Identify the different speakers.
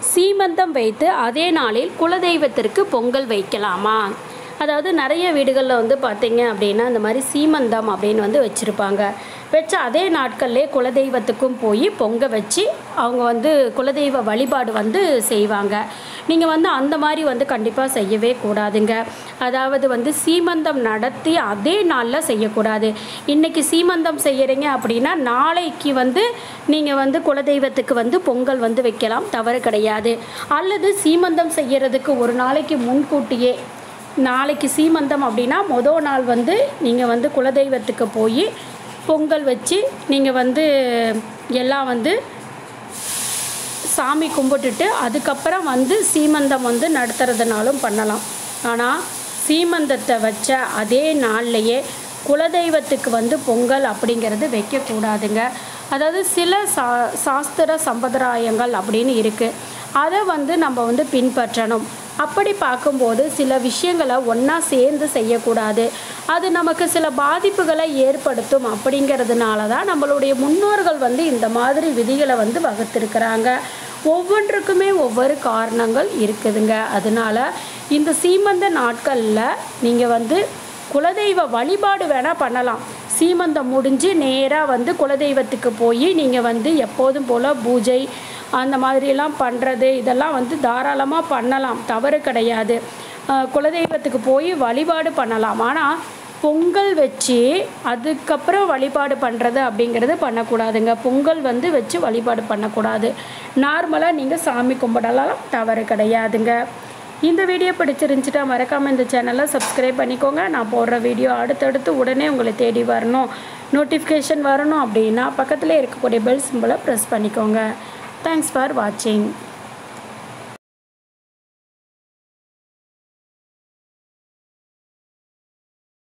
Speaker 1: சீமந்தம் வைத்து அதே நாளில் குலதெய்வத்திற்கு பொங்கல் வைக்கலாமா அதாவது நிறைய வீடுகளில் வந்து பார்த்தீங்க அப்படின்னா இந்த மாதிரி சீமந்தம் அப்படின்னு வந்து வச்சுருப்பாங்க வச்சு அதே நாட்கள்லே குலதெய்வத்துக்கும் போய் பொங்க வச்சு அவங்க வந்து குலதெய்வ வழிபாடு வந்து செய்வாங்க நீங்கள் வந்து அந்த மாதிரி வந்து கண்டிப்பாக செய்யவே கூடாதுங்க அதாவது வந்து சீமந்தம் நடத்தி அதே நாளில் செய்யக்கூடாது இன்றைக்கி சீமந்தம் செய்கிறீங்க அப்படின்னா நாளைக்கு வந்து நீங்கள் வந்து குலதெய்வத்துக்கு வந்து பொங்கல் வந்து வைக்கலாம் தவறு கிடையாது அல்லது சீமந்தம் செய்கிறதுக்கு ஒரு நாளைக்கு முன்கூட்டியே நாளைக்கு சீமந்தம் அப்படின்னா மொதல் நாள் வந்து நீங்கள் வந்து குலதெய்வத்துக்கு போய் பொங்கல் வச்சு நீங்கள் வந்து எல்லாம் வந்து சாமி கும்பிட்டுட்டு அதுக்கப்புறம் வந்து சீமந்தம் வந்து நடத்துறதுனாலும் பண்ணலாம் ஆனால் சீமந்தத்தை வச்ச அதே நாள்லையே குலதெய்வத்துக்கு வந்து பொங்கல் அப்படிங்கிறது வைக்கக்கூடாதுங்க அதாவது சில சா சாஸ்திர சம்பிரதாயங்கள் அப்படின்னு இருக்குது அதை வந்து நம்ம வந்து பின்பற்றணும் அப்படி பார்க்கும்போது சில விஷயங்களை ஒன்றா சேர்ந்து செய்யக்கூடாது அது நமக்கு சில பாதிப்புகளை ஏற்படுத்தும் அப்படிங்கிறதுனால தான் நம்மளுடைய முன்னோர்கள் வந்து இந்த மாதிரி விதிகளை வந்து வகுத்திருக்கிறாங்க ஒவ்வொன்றுக்குமே ஒவ்வொரு காரணங்கள் இருக்குதுங்க அதனால இந்த சீமந்த நாட்களில் நீங்கள் வந்து குலதெய்வ வழிபாடு வேணால் பண்ணலாம் சீமந்தம் முடிஞ்சு நேராக வந்து குலதெய்வத்துக்கு போய் நீங்கள் வந்து எப்போதும் போல் பூஜை அந்த மாதிரியெல்லாம் பண்ணுறது இதெல்லாம் வந்து தாராளமாக பண்ணலாம் தவறு கிடையாது அஹ் குலதெய்வத்துக்கு போய் வழிபாடு பண்ணலாம் ஆனால் பொங்கல் வச்சு அதுக்கப்புறம் வழிபாடு பண்ணுறது அப்படிங்கிறது பண்ணக்கூடாதுங்க பொங்கல் வந்து வச்சு வழிபாடு பண்ணக்கூடாது நார்மலாக நீங்கள் சாமி கும்பிடலாம் தவறு கிடையாதுங்க இந்த வீடியோ பிடிச்சிருந்துச்சிட்டா மறக்காமல் இந்த சேனலை சப்ஸ்கிரைப் பண்ணிக்கோங்க நான் போடுற வீடியோ அடுத்தடுத்து உடனே உங்களை தேடி வரணும் நோட்டிஃபிகேஷன் வரணும் அப்படின்னா பக்கத்தில் இருக்கக்கூடிய பெல் சிம்பிளை ப்ரெஸ் பண்ணிக்கோங்க தேங்க்ஸ் ஃபார் வாட்சிங்